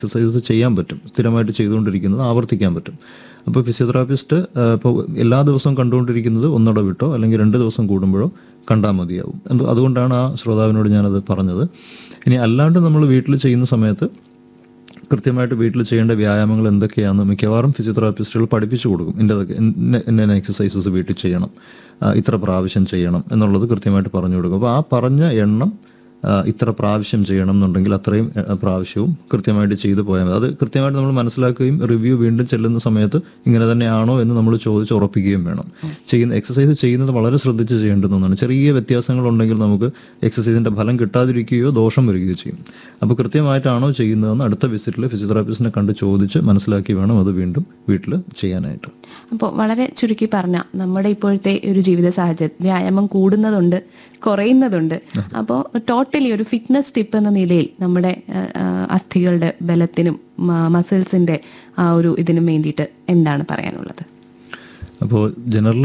exercise ചെയ്യാൻ പറ്റും സ്ഥിരമായിട്ട് ചെയ്തുകൊണ്ടിരിക്കുന്നത് ആവർത്തിക്കാൻ പറ്റും അപ്പോൾ ഫിസിയോതെറാപ്പിസ്റ്റ് ഇപ്പോൾ എല്ലാ ദിവസവും കണ്ടുകൊണ്ടിരിക്കുന്നത് ഒന്നിടവിട്ടോ അല്ലെങ്കിൽ രണ്ട് ദിവസം കൂടുമ്പോഴോ കണ്ടാൽ മതിയാവും എന്ത് അതുകൊണ്ടാണ് ആ ശ്രോതാവിനോട് ഞാനത് പറഞ്ഞത് ഇനി അല്ലാണ്ട് നമ്മൾ വീട്ടിൽ ചെയ്യുന്ന സമയത്ത് കൃത്യമായിട്ട് വീട്ടിൽ ചെയ്യേണ്ട വ്യായാമങ്ങൾ എന്തൊക്കെയാണെന്ന് മിക്കവാറും ഫിസിയോതെറാപ്പിസ്റ്റുകൾ പഠിപ്പിച്ചു കൊടുക്കും ഇന്നതൊക്കെ ഇന്ന ഇന്ന എക്സസൈസസ് വീട്ടിൽ ചെയ്യണം ആ, ഇത്ര പ്രാവശ്യം ചെയ്യണം എന്നുള്ളത് കൃത്യമായിട്ട് പറഞ്ഞു കൊടുക്കും അപ്പോൾ ആ പറഞ്ഞ എണ്ണം ആ, ഇത്ര പ്രാവശ്യം ചെയ്യണം എന്നുണ്ടെങ്കിൽ അത്രയും ആ, പ്രാവശ്യവും കൃത്യമായിട്ട് ചെയ്തു പോയാൽ മതി അത് കൃത്യമായിട്ട് നമ്മൾ മനസ്സിലാക്കുകയും റിവ്യൂ വീണ്ടും ചെല്ലുന്ന സമയത്ത് ഇങ്ങനെ തന്നെയാണോ എന്ന് നമ്മൾ ചോദിച്ച് ഉറപ്പിക്കുകയും വേണം ചെയ്യുന്ന എക്സസൈസ് ചെയ്യുന്നത് വളരെ ശ്രദ്ധിച്ച് ചെയ്യേണ്ടുന്ന ഒന്നാണ് ചെറിയ വ്യത്യാസങ്ങളുണ്ടെങ്കിൽ നമുക്ക് എക്സസൈസിന്റെ ഫലം കിട്ടാതിരിക്കുകയോ ദോഷം വരികയോ ചെയ്യും അപ്പോൾ കൃത്യമായിട്ടാണോ ചെയ്യുന്നതെന്ന് അടുത്ത വിസിറ്റിൽ ഫിസിയോതെറാപ്പിസ്റ്റിനെ കണ്ട് ചോദിച്ച് മനസ്സിലാക്കി വേണം അത് വീണ്ടും വീട്ടിൽ ചെയ്യാനായിട്ട് അപ്പോൾ വളരെ ചുരുക്കി പറഞ്ഞ നമ്മുടെ ഇപ്പോഴത്തെ ഒരു ജീവിത സാഹചര്യം വ്യായാമം കൂടുന്നതുണ്ട് കുറയുന്നതുണ്ട് അപ്പോൾ ടോട്ടലി ഒരു ഫിറ്റ്നസ് ടിപ്പ് എന്ന നിലയിൽ നമ്മുടെ ആ, ആ, അസ്ഥികളുടെ ബലത്തിനും മസിൽസിന്റെ ആ ഒരു ഇതിനും വേണ്ടിയിട്ട് എന്താണ് പറയാനുള്ളത് അപ്പോൾ ജനറൽ